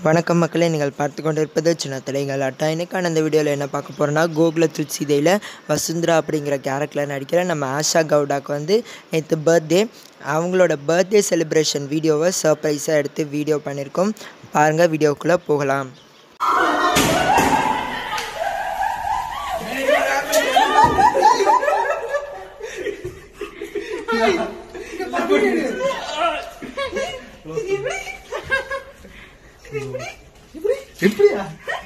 வணக்கம் மக்களே நீங்கள் பார்த்து கொண்டு இருப்பது சின்ன தலைகள் அட்டா இன்னைக்கான இந்த வீடியோவில் என்ன பார்க்க போகிறோன்னா கோகுல துட்சிதையில் வசுந்தரா அப்படிங்கிற கேரக்டரில் நடிக்கிற நம்ம ஆஷா கவுடாக்கு வந்து நேற்று பர்த்டே அவங்களோட பர்த்டே செலிப்ரேஷன் வீடியோவை சர்ப்ரைஸாக எடுத்து வீடியோ பண்ணியிருக்கோம் பாருங்கள் வீடியோக்குள்ளே போகலாம் எப்படியா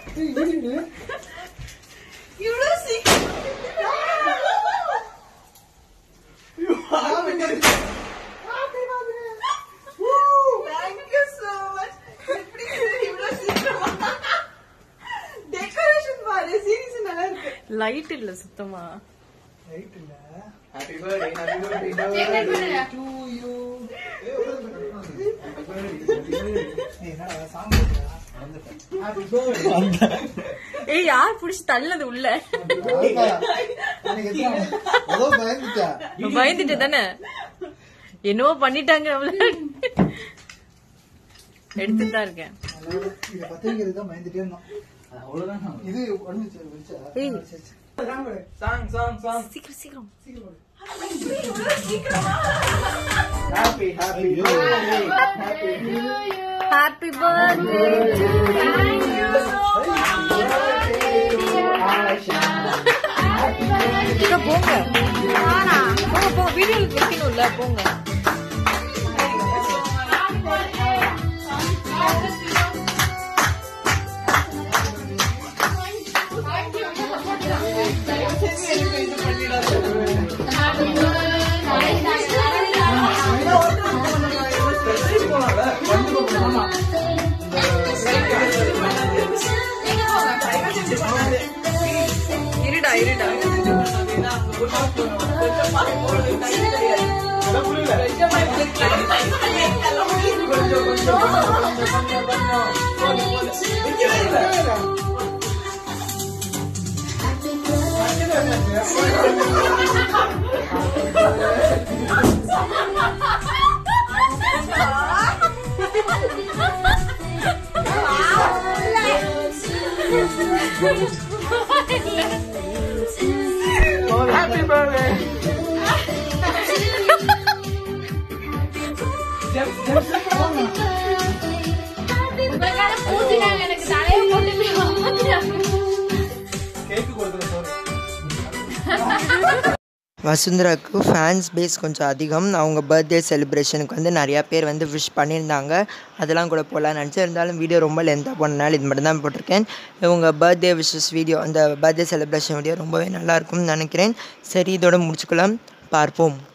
இவ்வளோ சீக்கிரம் Thank you so much. எப்படி இது இவ்வளோ சீக்கிரமா? Decoration பாரு, series நல்லா இருக்கு. லைட் இல்ல சுத்தமா ரைட் இல்ல happy birthday happy birthday to you என்னடா சாங் ஹாப்பி பர்த்டே ஏய் யார் புடிச்சு தள்ளது உள்ள ஏதோ பயந்துட்டா பயந்துட்டு தானே என்னவோ பண்ணிட்டாங்க அவள எடுத்துட்டு தான் இருக்கேன் இத பத்திரிக்கிறது தான் பயந்துட்டே இருந்தோம் அவ்வளவுதான் இது ஒண்ணு வச்சா ஏய். சாங் சாங் சாங் சீக்கிரம் சீக்கிரம் இவ்வளோ சீக்கிரமா? Happy happy birthday happy happy birthday Thank you so much. போங்க போங்க போங்க வீடியோல வைக்கணும்ல போங்க இருடா இருடா ஹாப்பி பர்த்டே கேக் கொடுத்துற சாரி வசுந்தராவுக்கு ஃபேன்ஸ் பேஸ் கொஞ்சம் அதிகம் அவங்க பர்த்டே செலிப்ரேஷனுக்கு வந்து நிறையா பேர் வந்து விஷ் பண்ணியிருந்தாங்க அதெல்லாம் கூட போகலான்னு நினச்சேன் இருந்தாலும் வீடியோ ரொம்ப லென்த்தாக போனனால இது மட்டும் தான் போட்டிருக்கேன் இவங்க பர்த்டே விஷஸ் வீடியோ அந்த பர்த்டே செலிப்ரேஷன் வீடியோ ரொம்பவே நல்லாயிருக்கும்னு நினைக்கிறேன் சரி இதோட முடிச்சுக்கலாம் பார்ப்போம்